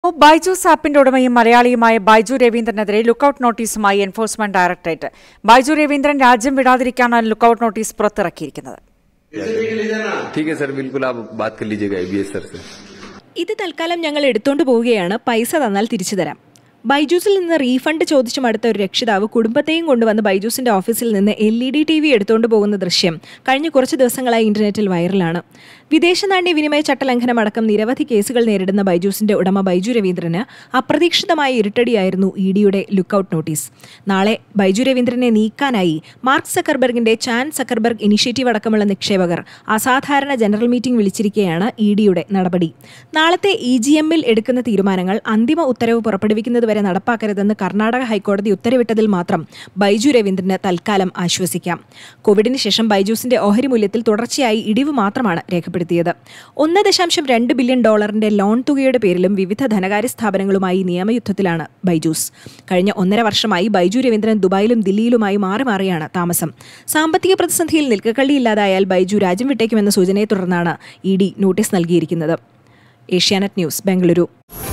ബൈജൂസ് ആപ്പിന്റെ ഉടമയും മലയാളിയുമായ ബൈജു രവീന്ദ്രനെതിരെ ലുക്കൌട്ട് നോട്ടീസുമായി എൻഫോഴ്സ്മെന്റ് ഡയറക്ടറേറ്റ് ബൈജു രവീന്ദ്രൻ രാജ്യം വിടാതിരിക്കാനാണ് ലുക്കൌട്ട് നോട്ടീസ് പുറത്തിറക്കിയിരിക്കുന്നത് ठीक है सर बिल्कुल आप बात कर लीजिएगा एबीएस सर से ഇത് തൽക്കാലം ഞങ്ങൾ എടുത്തോണ്ട് പോവുകയാണ് പൈസ തന്നാൽ തിരിച്ചു തരാം ബൈജൂസിൽ നിന്ന് റീഫണ്ട് ചോദിച്ചു മടുത്ത ഒരു രക്ഷിതാവ് കുടുംബത്തെയും കൊണ്ടുവന്ന് ബൈജൂസിന്റെ ഓഫീസിൽ നിന്ന് L E D T V എടുത്തുകൊണ്ട് പോകുന്ന ദൃശ്യം കഴിഞ്ഞ കുറച്ച് ദിവസങ്ങളായി ഇന്റർനെറ്റിൽ വൈറലാണ് വിദേശ നാണ്യ വിനിമയ ചട്ടലംഘനം അടക്കം നിരവധി കേസുകൾ നേരിടുന്ന ബൈജൂസിന്റെ ഉടമ ബൈജു രവീന്ദ്രന് അപ്രതീക്ഷിതമായ ഇരുട്ടടിയായിരുന്നു ഇ ഡിയുടെ ലുക്കൌട്ട് നോട്ടീസ് നാളെ ബൈജു രവീന്ദ്രനെ നീക്കാനായി മാർക്ക് സക്കർബർഗിന്റെ ചാൻ സക്കർബർഗ് ഇനിഷ്യേറ്റീവ് അടക്കമുള്ള നിക്ഷേപകർ അസാധാരണ ജനറൽ മീറ്റിംഗ് വിളിച്ചിരിക്കെയാണ് ഇ ഡിയുടെ നടപടി നാളത്തെ ഇ ജി എമ്മിൽ എടുക്കുന്ന തീരുമാനങ്ങൾ അന്തിമ ഉത്തരവ് പുറപ്പെടുവിക്കുന്നതുവരെ നടപ്പാക്കരുതെന്ന് കർണാടക ഹൈക്കോടതി ഉത്തരവിട്ടതിൽ മാത്രം ബൈജു രവീന്ദ്രന് തൽക്കാലം ആശ്വസിക്കാം കോവിഡിന് ശേഷം ബൈജൂസിന്റെ ഓഹരി മൂല്യത്തിൽ തുടർച്ചയായി ഇടിവ് മാത്രമാണ് രേഖപ്പെടുത്തിയത് ഒന്ന് ദശാംശം രണ്ട് ബില്യൺ ഡോളറിന്റെ ലോൺ തുകയുടെ പേരിലും വിവിധ ധനകാര്യ സ്ഥാപനങ്ങളുമായി നിയമയുദ്ധത്തിലാണ് ബൈജൂസ് കഴിഞ്ഞ ഒന്നര വർഷമായി ബൈജു രവീന്ദ്രൻ ദുബായിലും ദില്ലിയിലുമായി മാറി മാറിയാണ് താമസം സാമ്പത്തിക പ്രതിസന്ധിയിൽ നിൽക്കക്കള്ളിയില്ലാതായാൽ ബൈജു രാജ്യം വിട്ടേക്കുമെന്ന സൂചനയെ തുടർന്നാണ് ഇ ഡി നോട്ടീസ് നൽകിയിരിക്കുന്നത് ഏഷ്യാനെറ്റ് ന്യൂസ് ബംഗളൂരു